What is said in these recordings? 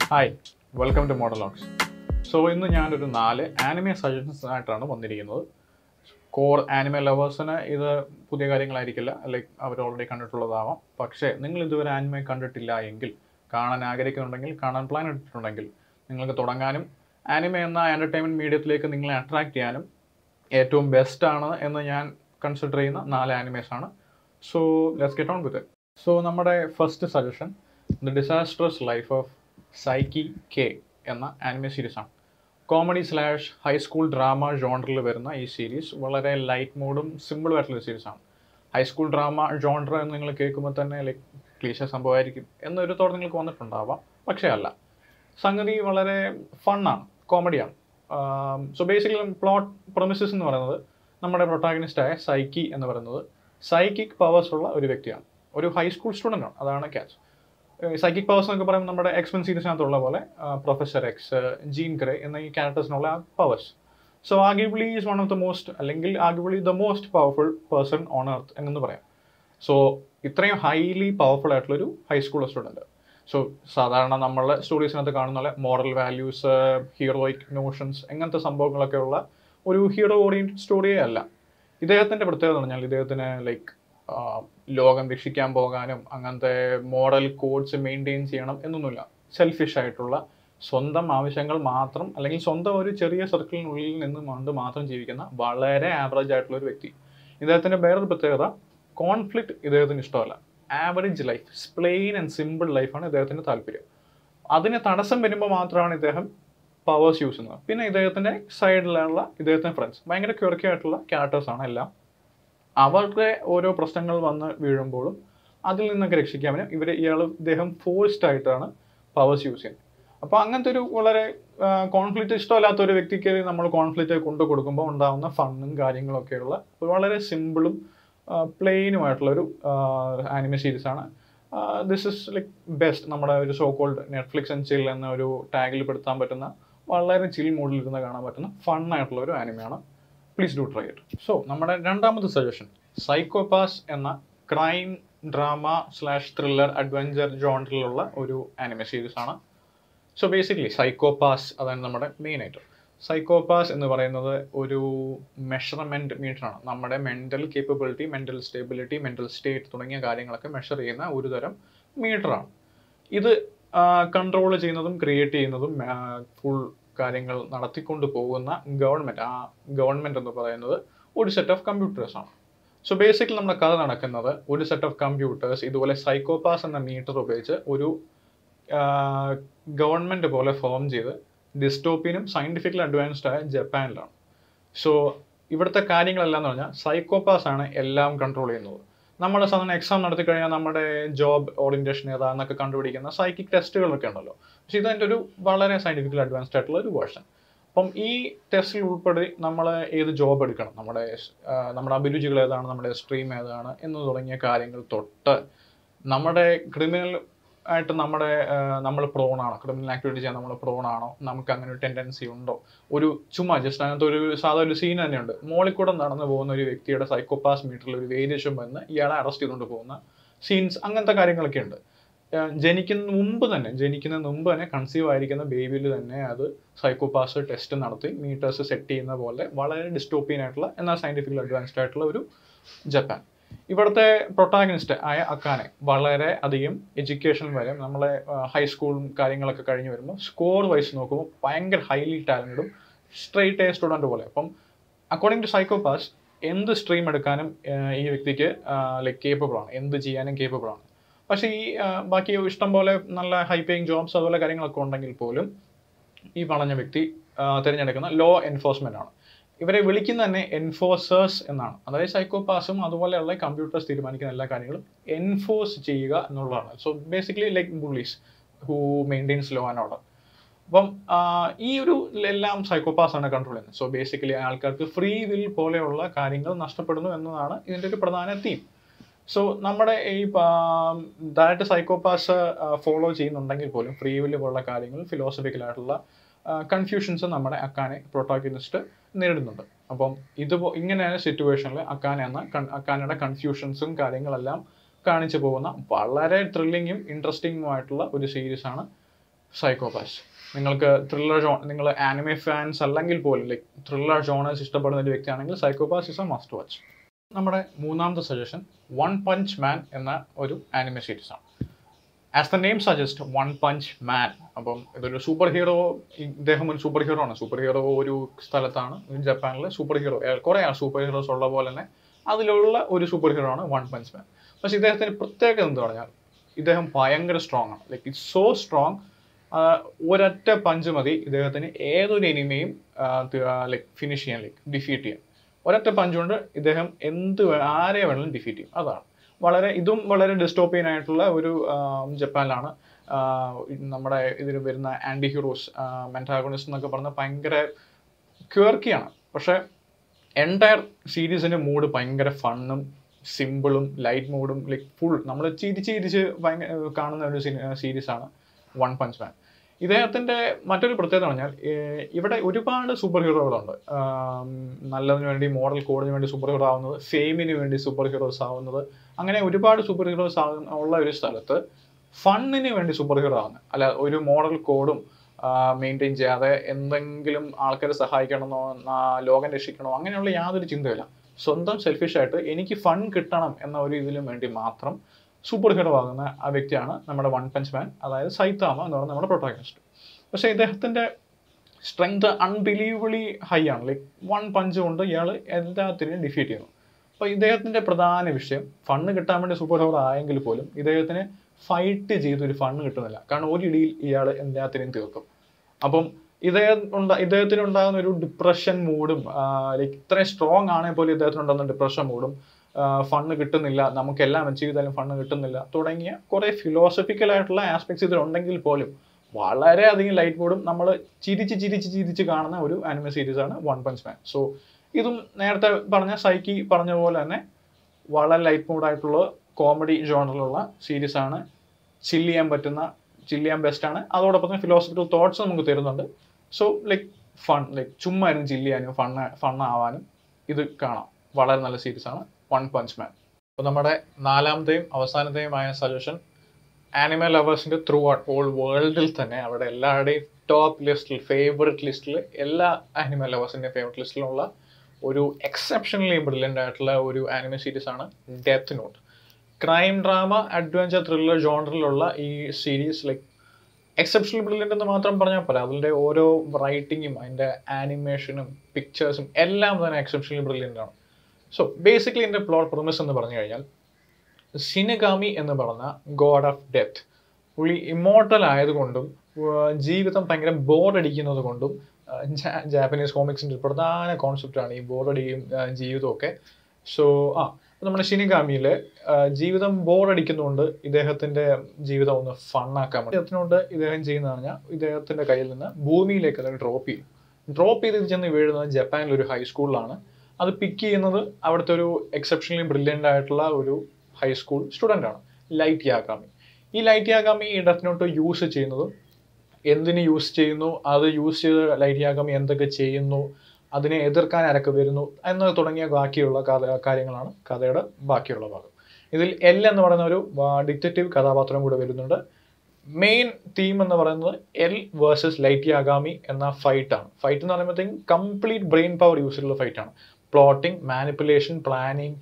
hi welcome to Modalogs so ഇന്ന് ഞാനൊരു നാല് ആനിമെ സജഷൻസ് ആയിട്ടാണ് വന്നിരിക്കുന്നത് കോർ ആനിമെ ലവേഴ്സിന് ഇത് പുതിയ കാര്യങ്ങളായിരിക്കില്ല ലൈക്ക് അവർ ഓൾറെഡി കണ്ടിട്ടുള്ളതാവാം പക്ഷേ നിങ്ങൾ ഇതുവരെ ആനിമെ കണ്ടിട്ടില്ല എങ്കിൽ കാണാൻ ആഗ്രഹിക്കുന്നുണ്ടെങ്കിൽ കാണാൻ പ്ലാൻ ഇട്ടിട്ടുണ്ടെങ്കിൽ നിങ്ങൾക്ക് തുടങ്ങാനും ആനിമെ എന്ന എൻ്റർടൈൻമെൻറ്റ് മീഡിയത്തിലേക്ക് നിങ്ങളെ അട്രാക്ട് ചെയ്യാനും ഏറ്റവും ബെസ്റ്റ് ആണ് എന്ന് ഞാൻ കൺസിഡർ ചെയ്യുന്ന നാല് ആനിമേസ് ആണ് so let's get on with so നമ്മുടെ first suggestion the disastrous life of Saiki K എന്ന ആനിമേ സീരീസ് ആണ് കോമഡി സ്ലാഷ് ഹൈസ്കൂൾ ഡ്രാമ ജോണറിൽ വരുന്ന ഈ സീരീസ് വളരെ ലൈറ്റ് മൂഡും സിമ്പിളും ആയിട്ടുള്ള സീരീസ് ആണ് ഹൈസ്കൂൾ ഡ്രാമ ജോണർ എന്ന് നിങ്ങൾ കേൾക്കുമ്പോൾ തന്നെ ലൈക്ക് ക്ലീശ സംഭവമായിരിക്കും എന്നൊരു തോട് നിങ്ങൾക്ക് വന്നിട്ടുണ്ടാവാം പക്ഷേ അല്ല സംഗതി വളരെ ഫണ്ണാണ് കോമഡിയാണ് സോ ബേസിക്കലി പ്ലോട്ട് പ്രൊമിസസ് എന്ന് പറയുന്നത് നമ്മുടെ പ്രൊട്ടാഗനിസ്റ്റായ സൈക്കി എന്ന് പറയുന്നത് സൈക്കിക് പവേഴ്സ് ഉള്ള ഒരു വ്യക്തിയാണ് ഒരു ഹൈസ്കൂൾ സ്റ്റുഡൻ്റ് ആണ് അതാണ് ക്യാച്ച് സൈക്കിക് പവേഴ്സ് എന്നൊക്കെ പറയുമ്പോൾ നമ്മുടെ എക്സ്പെൻ സീരീസിനകത്തുള്ള പോലെ പ്രൊഫസർ എക്സ് ജീൻ ഗ്രേ എന്ന ഈ ക്യാരക്ടേഴ്സിനുള്ള powers so arguably is one of the most അല്ലെങ്കിൽ arguably the most powerful person on earth എന്ന് പറയാം സോ ഇത്രയും ഹൈലി പവർഫുൾ ആയിട്ടുള്ളൊരു ഹൈസ്കൂൾ സ്റ്റുഡൻറ്റ് സോ സാധാരണ നമ്മളെ സ്റ്റോറീസിനകത്ത് കാണുന്ന പോലെ മോറൽ വാല്യൂസ് ഹീറോയിക് നോഷൻസ് അങ്ങനത്തെ സംഭവങ്ങളൊക്കെ ഉള്ള ഒരു ഹീറോ ഓറിയൻറ്റഡ് സ്റ്റോറിയേ അല്ല ഇദ്ദേഹത്തിൻ്റെ പ്രത്യേകത എന്ന് പറഞ്ഞാൽ ഇദ്ദേഹത്തിന് ലൈക്ക് ലോകം രക്ഷിക്കാൻ പോകാനും അങ്ങനത്തെ മോറൽ കോഡ്സ് മെയിൻറ്റെയിൻ ചെയ്യണം എന്നൊന്നുമില്ല സെൽഫിഷ് ആയിട്ടുള്ള സ്വന്തം ആവശ്യങ്ങൾ മാത്രം അല്ലെങ്കിൽ സ്വന്തം ഒരു ചെറിയ സർക്കിളിനുള്ളിൽ നിന്ന് കൊണ്ട് മാത്രം ജീവിക്കുന്ന വളരെ ആവറേജ് ആയിട്ടുള്ള ഒരു വ്യക്തി ഇദ്ദേഹത്തിൻ്റെ വേറൊരു പ്രത്യേകത കോൺഫ്ലിക്റ്റ് ഇദ്ദേഹത്തിന് ഇഷ്ടമല്ല average life plain and simple ലൈഫാണ് ഇദ്ദേഹത്തിൻ്റെ താല്പര്യം അതിന് തടസ്സം വരുമ്പോൾ മാത്രമാണ് ഇദ്ദേഹം പവേഴ്സ് യൂസ് ചെയ്യുന്നത് പിന്നെ ഇദ്ദേഹത്തിൻ്റെ സൈഡിലുള്ള ഇദ്ദേഹത്തിൻ്റെ ഫ്രണ്ട്സ് ഭയങ്കര ക്യൂർക്കി ആയിട്ടുള്ള ക്യാരക്ടേഴ്സാണ് എല്ലാം അവരുടെ ഓരോ പ്രശ്നങ്ങൾ വന്ന് വീഴുമ്പോഴും അതിൽ നിന്നൊക്കെ രക്ഷിക്കാനും ഇവർ ഇയാൾ ഇദ്ദേഹം ഫോഴ്സ്ഡ് ആയിട്ടാണ് പവേഴ്സ് യൂസ് ചെയ്യുന്നത് അപ്പോൾ അങ്ങനത്തെ ഒരു വളരെ കോൺഫ്ലിക്റ്റ് ഇഷ്ടമല്ലാത്ത ഒരു വ്യക്തിക്ക് നമ്മൾ കോൺഫ്ലിക്റ്റ് കൊണ്ടു കൊടുക്കുമ്പോൾ ഉണ്ടാകുന്ന ഫണ്ണും കാര്യങ്ങളൊക്കെയുള്ള ഒരു വളരെ സിമ്പിളും പ്ലെയിനുമായിട്ടുള്ള ഒരു ആനിമെ സീരീസ് ആണ് ദിസ് ഇസ് ലൈക്ക് ബെസ്റ്റ് നമ്മുടെ ഒരു so called Netflix and chill എന്ന ഒരു ടാഗിൽ പെടുത്താൻ പറ്റുന്ന വളരെ ചിൽ മോഡിൽ ഇരുന്ന് കാണാൻ പറ്റുന്ന ഫൺ ആയിട്ടുള്ള ഒരു ആനിമയാണ് please do try it so നമ്മുടെ രണ്ടാമത്തെ സജഷൻ സൈക്കോപാസ് എന്ന crime drama slash thriller adventure ജോണറിലുള്ള ഒരു ആനിമെ സീരീസ് ആണ് സോ ബേസിക്കലി സൈക്കോപാസ് അതാണ് നമ്മുടെ മെയിൻ ആയിട്ട് സൈക്കോപാസ് എന്ന് പറയുന്നത് ഒരു മെഷർമെൻറ്റ് മീറ്ററാണ് നമ്മുടെ mental capability mental stability mental state തുടങ്ങിയ കാര്യങ്ങളൊക്കെ മെഷർ ചെയ്യുന്ന ഒരു തരം മീറ്ററാണ് ഇത് കൺട്രോൾ ചെയ്യുന്നതും ക്രിയേറ്റ് ചെയ്യുന്നതും ഫുൾ കാര്യങ്ങൾ നടത്തിക്കൊണ്ട് പോകുന്ന ഗവൺമെൻറ് ആ ഗവൺമെൻറ് എന്ന് പറയുന്നത് ഒരു സെറ്റ് ഓഫ് കമ്പ്യൂട്ടേഴ്സ് ആണ് സോ ബേസിക്കലി നമ്മുടെ കഥ നടക്കുന്നത് ഒരു സെറ്റ് ഓഫ് കമ്പ്യൂട്ടേഴ്സ് ഇതുപോലെ സൈക്കോപാസ് എന്ന മീറ്റർ ഉപയോഗിച്ച് ഒരു ഗവൺമെൻറ് പോലെ ഫോം ചെയ്ത് ഡിസ്റ്റോപ്പിയനും സയൻറ്റിഫിക്കലി അഡ്വാൻസ്ഡ് ആയ ജപ്പാനിലാണ് സോ ഇവിടുത്തെ കാര്യങ്ങളെല്ലാം എന്ന് പറഞ്ഞാൽ സൈക്കോപാസ് ആണ് എല്ലാം കൺട്രോൾ ചെയ്യുന്നത് നമ്മൾ സാധാരണ എക്സാം നടത്തി കഴിഞ്ഞാൽ നമ്മുടെ ജോബ് ഓറിയൻറ്റേഷൻ ഏതാണെന്നൊക്കെ കണ്ടുപിടിക്കുന്ന സൈക്കിക് ടെസ്റ്റുകളൊക്കെ ഉണ്ടല്ലോ പക്ഷേ ഇതിൻ്റെ ഒരു വളരെ സയൻറ്റിഫിക്കലി അഡ്വാൻസ്ഡ് ആയിട്ടുള്ള ഒരു വേർഷൻ അപ്പം ഈ ടെസ്റ്റിൽ ഉൾപ്പെടെ നമ്മൾ ഏത് ജോബ് എടുക്കണം നമ്മുടെ നമ്മുടെ അഭിരുചികൾ ഏതാണ് നമ്മുടെ സ്ട്രീം ഏതാണ് എന്ന് തുടങ്ങിയ കാര്യങ്ങൾ തൊട്ട് നമ്മുടെ ക്രിമിനൽ ആയിട്ട് നമ്മുടെ നമ്മൾ പ്രോണാണോ ക്രിമിനൽ ആക്ടിവിറ്റി ചെയ്യാൻ നമ്മൾ പ്രോണാണോ നമുക്ക് അങ്ങനെ ഒരു ടെൻഡൻസി ഉണ്ടോ ഒരു ചുമ്മാ ജസ്റ്റ് അങ്ങനത്തെ ഒരു സാധാ ഒരു സീൻ തന്നെയുണ്ട് മോളിൽ കൂടെ നടന്നു പോകുന്ന ഒരു വ്യക്തിയുടെ സൈക്കോപാസ് മീറ്ററിൽ ഒരു വേരിയേഷൻ വന്ന് ഇയാളെ അറസ്റ്റ് ചെയ്തുകൊണ്ട് പോകുന്ന സീൻസ് അങ്ങനത്തെ കാര്യങ്ങളൊക്കെ ഉണ്ട് ജനിക്കുന്ന മുമ്പ് തന്നെ ജനിക്കുന്ന മുമ്പ് തന്നെ കൺസീവ് ആയിരിക്കുന്ന ബേബിയിൽ തന്നെ അത് സൈക്കോപാസ് ടെസ്റ്റ് നടത്തി മീറ്റേഴ്സ് സെറ്റ് ചെയ്യുന്ന പോലെ വളരെ ഡിസ്റ്റോപ്പിയൻ ആയിട്ടുള്ള എന്നാൽ സയൻറ്റിഫിക്കലി അഡ്വാൻസ്ഡ് ആയിട്ടുള്ള ഒരു ജപ്പാൻ ഇവിടുത്തെ പ്രൊട്ടാഗനിസ്റ്റ് ആയ അക്കാനെ വളരെ അധികം എഡ്യൂക്കേഷൻ വരെ നമ്മളെ ഹൈസ്കൂളും കാര്യങ്ങളൊക്കെ കഴിഞ്ഞ് വരുമ്പോൾ സ്കോർ വൈസ് നോക്കുമ്പോൾ ഭയങ്കര ഹൈലി ടാലൻറ്റും സ്ട്രെയിറ്റ് എ സ്റ്റുഡൻറ്റ് പോലെ അപ്പം അക്കോർഡിംഗ് ടു സൈക്കോപാസ് എന്ത് സ്ട്രീം എടുക്കാനും ഈ വ്യക്തിക്ക് ലൈക്ക് കേപ്പബിൾ ആണ് എന്ത് ചെയ്യാനും കേപ്പബിൾ ആണ് പക്ഷേ ഈ ബാക്കി ഇഷ്ടം പോലെ നല്ല ഹൈ പേയിങ് ജോബ്സ് അതുപോലെ കാര്യങ്ങളൊക്കെ ഉണ്ടെങ്കിൽ പോലും ഈ പറഞ്ഞ വ്യക്തി തിരഞ്ഞെടുക്കുന്ന ലോ എൻഫോഴ്സ്മെൻ്റ് ആണ് ഇവരെ വിളിക്കുന്ന തന്നെ എൻഫോഴ്സേഴ്സ് എന്നാണ് അതായത് സൈക്കോപാസും അതുപോലെയുള്ള കമ്പ്യൂട്ടേഴ്സ് തീരുമാനിക്കുന്ന എല്ലാ കാര്യങ്ങളും എൻഫോഴ്സ് ചെയ്യുക എന്നുള്ളതാണ് so basically like bullies who maintains law and order അപ്പം ഈ ഒരു എല്ലാം സൈക്കോപാസ് ആണ് കൺട്രോൾ ചെയ്യുന്നത് സോ ബേസിക്കലി ആൾക്കാർക്ക് ഫ്രീ വിൽ പോലെയുള്ള കാര്യങ്ങൾ നഷ്ടപ്പെടുന്നു എന്നതാണ് ഇതിൻ്റെ ഒരു പ്രധാന തീം സോ നമ്മുടെ ഈ ഡയറക്റ്റ് സൈക്കോപാസ് ഫോളോ ചെയ്യുന്നുണ്ടെങ്കിൽ പോലും ഫ്രീ വില്ല് പോലുള്ള കാര്യങ്ങൾ ഫിലോസഫിക്കലായിട്ടുള്ള കൺഫ്യൂഷൻസ് നമ്മുടെ അക്കാനെ പ്രൊട്ടാഗനിസ്റ്റ് നേരിടുന്നുണ്ട് അപ്പം ഇത് ഇങ്ങനെയാണ് സിറ്റുവേഷനിൽ അക്കാന എന്ന അക്കാനയുടെ കൺഫ്യൂഷൻസും കാര്യങ്ങളെല്ലാം കാണിച്ചു പോകുന്ന വളരെ ത്രില്ലിങ്ങും ഇൻട്രസ്റ്റിംഗും ആയിട്ടുള്ള ഒരു സീരീസാണ് സൈക്കോപാസ് നിങ്ങൾക്ക് ത്രില്ലർ ജോ നിങ്ങൾ ആനിമെ ഫാൻസ് അല്ലെങ്കിൽ പോലും ലൈക്ക് ത്രില്ലർ ജോണേഴ്സ് ഇഷ്ടപ്പെടുന്ന ഒരു വ്യക്തിയാണെങ്കിൽ Psycho Pass is a must watch നമ്മുടെ മൂന്നാമത്തെ സജഷൻ വൺ പഞ്ച് മാൻ എന്ന ഒരു ആനിമെ സീരീസ് ആണ് as the name suggest One Punch Man അപ്പം ഇതൊരു സൂപ്പർ ഹീറോ ഇദ്ദേഹം ഒരു സൂപ്പർ ഹീറോ ആണ് സൂപ്പർ ഹീറോ ഒരു സ്ഥലത്താണ് ജപ്പാനിലെ സൂപ്പർ ഹീറോ കുറേ സൂപ്പർ ഹീറോസ് ഉള്ള പോലെ തന്നെ അതിലുള്ള ഒരു സൂപ്പർ ഹീറോ ആണ് വൺ പഞ്ച് മാൻ പക്ഷെ ഇദ്ദേഹത്തിന് പ്രത്യേകത എന്താ പറഞ്ഞാൽ ഇദ്ദേഹം ഭയങ്കര സ്ട്രോങ് ആണ് ലൈക്ക് ഇറ്റ്സ് സോ സ്ട്രോങ് ഒരൊറ്റ പഞ്ച് മതി ഇദ്ദേഹത്തിന് ഏതൊരു എനിമയും ലൈക്ക് ഫിനിഷ് ചെയ്യാൻ ലൈക്ക് ഡിഫീറ്റ് ചെയ്യാൻ ഒരൊറ്റ പഞ്ച് കൊണ്ട് ഇദ്ദേഹം എന്ത് വേ- ആരെ വേണമെങ്കിലും ഡിഫീറ്റ് ചെയ്യും അതാണ് വളരെ ഇതും വളരെ ഡിസ്റ്റോപ്പിയൻ ആയിട്ടുള്ള ഒരു ആം, ജപ്പാനിലാണ് ആ, നമ്മുടെ ഇതിൽ വരുന്ന ആൻറ്റി ഹീറോസ് മെൻറ്റാഗോണിസ്റ്റ് എന്നൊക്കെ പറഞ്ഞ ഭയങ്കര ക്യൂർക്കിയാണ് പക്ഷേ എൻറ്റയർ സീരീസിൻ്റെ മൂഡ് ഭയങ്കര ഫണ്ണും സിമ്പിളും ലൈറ്റ് മൂഡും ലൈക്ക് ഫുൾ നമ്മൾ ചിരിച്ച് ചിരിച്ച് ഭയങ്കര കാണുന്ന ഒരു സീരീസാണ് വൺ പഞ്ച് മാൻ ഇദ്ദേഹത്തിൻ്റെ മറ്റൊരു പ്രത്യേകത എന്ന് പറഞ്ഞാൽ ഏർ ഇവിടെ ഒരുപാട് സൂപ്പർ ഹീറോകളുണ്ട് ആം, നല്ലതിന് വേണ്ടി മോഡൽ കോഡിന് വേണ്ടി സൂപ്പർ ഹീറോ ആവുന്നത് ഫെയിമിന് വേണ്ടി സൂപ്പർ ഹീറോസ് ആവുന്നത് അങ്ങനെ ഒരുപാട് സൂപ്പർ ഹീറോസ് ആവുന്ന ഉള്ള ഒരു സ്ഥലത്ത് ഫണ്ണിന് വേണ്ടി സൂപ്പർ ഹീറോ ആവുന്നത് അല്ല ഒരു മോഡൽ കോഡും മെയിൻറ്റെയിൻ ചെയ്യാതെ എന്തെങ്കിലും ആൾക്കാരെ സഹായിക്കണമെന്നോ നാ- ലോകം രക്ഷിക്കണമോ അങ്ങനെയുള്ള യാതൊരു ചിന്തയില്ല സ്വന്തം സെൽഫിഷായിട്ട് എനിക്ക് ഫൺ കിട്ടണം എന്ന ഒരു ഇതിലും വേണ്ടി മാത്രം സൂപ്പർ ഹീറോ ആകുന്ന ആ വ്യക്തിയാണ് നമ്മുടെ വൺ പഞ്ച് മാൻ അതായത് സൈത്താമ എന്ന് പറയുന്ന നമ്മുടെ പ്രൊട്ടാഗണിസ്റ്റ് പക്ഷേ ഇദ്ദേഹത്തിൻ്റെ സ്ട്രെങ്ത് അൺബിലീവബിളി ഹൈ ആണ് ലൈക്ക് വൺ പഞ്ച് കൊണ്ട് ഇയാൾ എല്ലാത്തിനെയും ഡിഫീറ്റ് ചെയ്യുന്നു അപ്പോൾ ഇദ്ദേഹത്തിൻ്റെ പ്രധാന വിഷയം ഫണ്ണ് കിട്ടാൻ വേണ്ടി സൂപ്പർ ഹീറോ ആയെങ്കിൽ പോലും ഇദ്ദേഹത്തിന് ഫൈറ്റ് ചെയ്തൊരു ഫണ്ണ് കിട്ടുന്നില്ല കാരണം ഒരു ഇടിയിൽ ഇയാൾ എല്ലാത്തിനെയും തീർക്കും അപ്പം ഇദ്ദേഹം ഉണ്ട ഇദ്ദേഹത്തിന് ഉണ്ടാകുന്ന ഒരു ഡിപ്രഷൻ മൂഡും ലൈക്ക് ഇത്രയും സ്ട്രോങ് ആണെങ്കിൽ പോലും ഇദ്ദേഹത്തിന് ഉണ്ടാകുന്ന ഡിപ്രഷൻ മൂഡും ഫണ്ണ് കിട്ടുന്നില്ല നമുക്കെല്ലാം അച്ചീവ് ചെയ്താലും ഫണ്ണ് കിട്ടുന്നില്ല തുടങ്ങിയ കുറേ ഫിലോസഫിക്കൽ ആയിട്ടുള്ള ആസ്പെക്ട്സ് ഇതിലുണ്ടെങ്കിൽ പോലും വളരെയധികം ലൈറ്റ് മൂഡും നമ്മൾ ചിരിച്ച് ചിരിച്ച് ചിരിച്ച് കാണുന്ന ഒരു ആനിമെ സീരീസ് ആണ് വൺ പഞ്ച് മാൻ സോ ഇതും നേരത്തെ പറഞ്ഞ സൈക്കി പറഞ്ഞ പോലെ തന്നെ വളരെ ലൈറ്റ് മൂഡായിട്ടുള്ള കോമഡി ജോണറിലുള്ള സീരീസ് ആണ് ചില്ല് ചെയ്യാൻ പറ്റുന്ന ചില്ല് ചെയ്യാൻ ബെസ്റ്റ് ആണ് അതോടൊപ്പം തന്നെ ഫിലോസഫിക്കൽ തോട്ട്സ് നമുക്ക് തരുന്നുണ്ട് സോ ലൈക്ക് ഫൺ ലൈക്ക് ചുമ്മാ ഇരുന്ന് ചില്ല് ചെയ്യാനും ഫണ്ണ് ഫണ്ണാവാനും ഇത് കാണാം വളരെ നല്ല സീരീസ് ആണ് വൺ പഞ്ച് മാൻ അപ്പോൾ നമ്മുടെ നാലാമത്തെയും അവസാനത്തെയുമായ സജഷൻ ആനിമൽ ലവേഴ്സിൻ്റെ ത്രൂ ഔട്ട് ഓൾ വേൾഡിൽ തന്നെ അവിടെ എല്ലാവരുടെയും ടോപ്പ് ലിസ്റ്റിൽ ഫേവററ്റ് ലിസ്റ്റിൽ എല്ലാ ആനിമൽ ലവേഴ്സിൻ്റെയും ഫേവററ്റ് ലിസ്റ്റിലുള്ള ഒരു എക്സെപ്ഷണലി ബ്രില്യൻ്റ് ആയിട്ടുള്ള ഒരു ആനിമൽ സീരീസ് ആണ് Death Note crime drama adventure thriller ജോണറിലുള്ള ഈ സീരീസ് ലൈക്ക് എക്സെപ്ഷണൽ ബ്രില്യൻ്റ് എന്ന് മാത്രം പറഞ്ഞാൽ പോരാ അതിൻ്റെ ഓരോ റൈറ്റിങ്ങും അതിൻ്റെ ആനിമേഷനും പിക്ചേഴ്സും എല്ലാം തന്നെ എക്സെപ്ഷണലി ബ്രില്യൻ്റ് ആണ് സോ ബേസിക്കലി എൻ്റെ പ്ലോട്ട് പ്രൊമിസ് എന്ന് പറഞ്ഞു കഴിഞ്ഞാൽ സിനഗാമി എന്ന് പറഞ്ഞ ഗോഡ് ഓഫ് ഡെത്ത് പുള്ളി ഇമ്മോർട്ടൽ ആയതുകൊണ്ടും ഉം, ജീവിതം ഭയങ്കര ബോറടിക്കുന്നത് കൊണ്ടും ജാപ്പനീസ് കോമിക്സിൻ്റെ ഒരു പ്രധാന കോൺസെപ്റ്റാണ് ഈ ബോറടിയും ജീവിതവും ഒക്കെ സോ ആ അപ്പൊ നമ്മുടെ ഷിനിഗാമിയിലെ ജീവിതം ബോറടിക്കുന്നതുകൊണ്ട് ഇദ്ദേഹത്തിന്റെ ജീവിതം ഒന്ന് ഫണ്ണാക്കാൻ വേണ്ടി ഇദ്ദേഹത്തിനോട് ഇദ്ദേഹം ചെയ്യുന്നത് പറഞ്ഞാൽ ഇദ്ദേഹത്തിന്റെ കയ്യിൽ നിന്ന് ഭൂമിയിലേക്ക് അത് ഡ്രോപ്പ് ചെയ്യും ഡ്രോപ്പ് ചെയ്ത് ഇത് ചെന്ന് വീഴുന്നത് ജപ്പാനിലെ ഒരു ഹൈസ്കൂളിലാണ് അത് പിക്ക് ചെയ്യുന്നത് അവിടുത്തെ ഒരു എക്സെപ്ഷണലി ബ്രില്യൻ്റ് ആയിട്ടുള്ള ഒരു ഹൈസ്കൂൾ സ്റ്റുഡൻ്റ് ആണ് ലൈറ്റ് യാഗാമി ഈ ലൈറ്റ് യാഗാമി ഈ ഡെത്ത് നോട്ട് യൂസ് ചെയ്യുന്നതും എന്തിന് യൂസ് ചെയ്യുന്നു അത് യൂസ് ചെയ്ത് ലൈറ്റ് യാഗാമി എന്തൊക്കെ ചെയ്യുന്നു അതിനെ എതിർക്കാൻ ആരൊക്കെ വരുന്നു എന്ന് തുടങ്ങിയ ബാക്കിയുള്ള കഥ- കാര്യങ്ങളാണ് കഥയുടെ ബാക്കിയുള്ള ഭാഗം ഇതിൽ എൽ എന്ന് പറയുന്ന ഒരു ഡിറ്റക്റ്റീവ് കഥാപാത്രം കൂടെ വരുന്നുണ്ട് മെയിൻ തീം എന്ന് പറയുന്നത് എൽ വേഴ്സസ് ലൈറ്റ് യാഗാമി എന്ന ഫൈറ്റ് ആണ് ഫൈറ്റ് എന്ന് പറയുമ്പോഴത്തേക്കും കംപ്ലീറ്റ് ബ്രെയിൻ പവർ യൂസ് ചെയ്തുള്ള ഫൈറ്റ് ആണ് പ്ലോട്ടിംഗ് മാനിപ്പുലേഷൻ പ്ലാനിങ്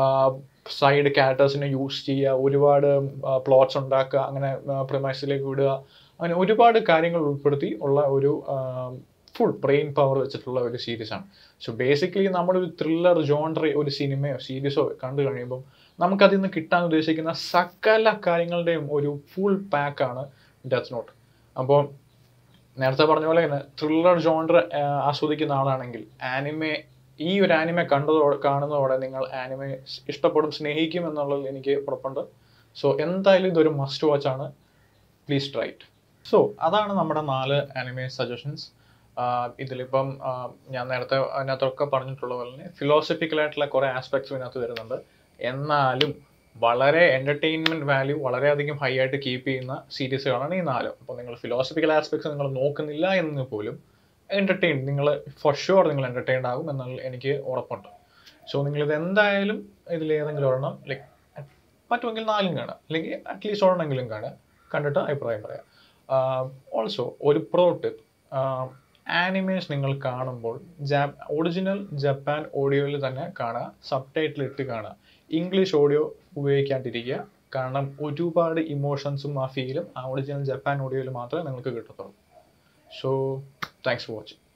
സൈഡ് ക്യാരക്ടേഴ്സിനെ യൂസ് ചെയ്യുക ഒരുപാട് പ്ലോട്ട്സ് ഉണ്ടാക്കുക അങ്ങനെ പ്രിമൈസിലേക്ക് വിടുക അങ്ങനെ ഒരുപാട് കാര്യങ്ങൾ ഉൾപ്പെടുത്തി ഉള്ള ഒരു ഫുൾ ബ്രെയിൻ പവർ വെച്ചിട്ടുള്ള ഒരു സീരീസ് ആണ് സോ ബേസിക്കലി നമ്മളൊരു ത്രില്ലർ ജോണ്ടർ ഒരു സിനിമയോ സീരീസോ കണ്ടു കഴിയുമ്പം നമുക്കതിൽ നിന്ന് കിട്ടാൻ ഉദ്ദേശിക്കുന്ന സകല കാര്യങ്ങളുടെയും ഒരു ഫുൾ പാക്കാണ് ഡെത്ത് നോട്ട് അപ്പോൾ നേരത്തെ പറഞ്ഞ പോലെ തന്നെ ത്രില്ലർ ജോണ്ടർ ആസ്വദിക്കുന്ന ആളാണെങ്കിൽ ആനിമെ ഈ ഒരു ആനിമെ കണ്ടതോടെ കാണുന്നതോടെ നിങ്ങൾ ആനിമെ ഇഷ്ടപ്പെടും സ്നേഹിക്കും എന്നുള്ളത് എനിക്ക് ഉറപ്പുണ്ട് സോ എന്തായാലും ഇതൊരു മസ്റ്റ് വാച്ച് ആണ് പ്ലീസ് ട്രൈ ഇറ്റ് സോ അതാണ് നമ്മുടെ നാല് ആനിമെ സജഷൻസ് ഇതിലിപ്പം ആഹ് ഞാൻ നേരത്തെ അതിനകത്തൊക്കെ പറഞ്ഞിട്ടുള്ള പോലെ തന്നെ ഫിലോസഫിക്കൽ ആയിട്ടുള്ള കുറേ ആസ്പെക്ട്സ് ഇതിനകത്ത് വരുന്നുണ്ട് എന്നാലും വളരെ എൻ്റർടൈൻമെൻറ്റ് വാല്യൂ വളരെയധികം ഹൈ ആയിട്ട് കീപ്പ് ചെയ്യുന്ന സീരീസുകളാണ് ഈ നാല് അപ്പോൾ നിങ്ങൾ ഫിലോസഫിക്കൽ ആസ്പെക്ട്സ് നിങ്ങൾ നോക്കുന്നില്ല എന്ന് പോലും എൻ്റർടൈൻ നിങ്ങൾ ഫോർ ഷുവർ നിങ്ങൾ എൻ്റർടൈൻഡ് ആകും എന്നുള്ള എനിക്ക് ഉറപ്പുണ്ട് സോ നിങ്ങളിത് എന്തായാലും ഇതിൽ ഏതെങ്കിലും ഒരെണ്ണം ലൈക്ക് പറ്റുമെങ്കിൽ നാലും കാണുക അല്ലെങ്കിൽ അറ്റ്ലീസ്റ്റ് ഒരെണ്ണമെങ്കിലും കാണുക കണ്ടിട്ട് അഭിപ്രായം പറയാം ഓൾസോ ഒരു പ്രോ ടിപ്പ് ആനിമേസ് നിങ്ങൾ കാണുമ്പോൾ ജാപ് ഒറിജിനൽ ജപ്പാൻ ഓഡിയോയിൽ തന്നെ കാണുക സബ് ടൈറ്റിൽ ഇട്ട് കാണുക ഇംഗ്ലീഷ് ഓഡിയോ ഉപയോഗിക്കാണ്ടിരിക്കുക കാരണം ഒരുപാട് ഇമോഷൻസും ആ ഫീലും ആ ഒറിജിനൽ ജപ്പാൻ ഓഡിയോയിൽ മാത്രമേ നിങ്ങൾക്ക് കിട്ടത്തുള്ളൂ സോ താങ്ക്സ് ഫോർ വാച്ചിങ്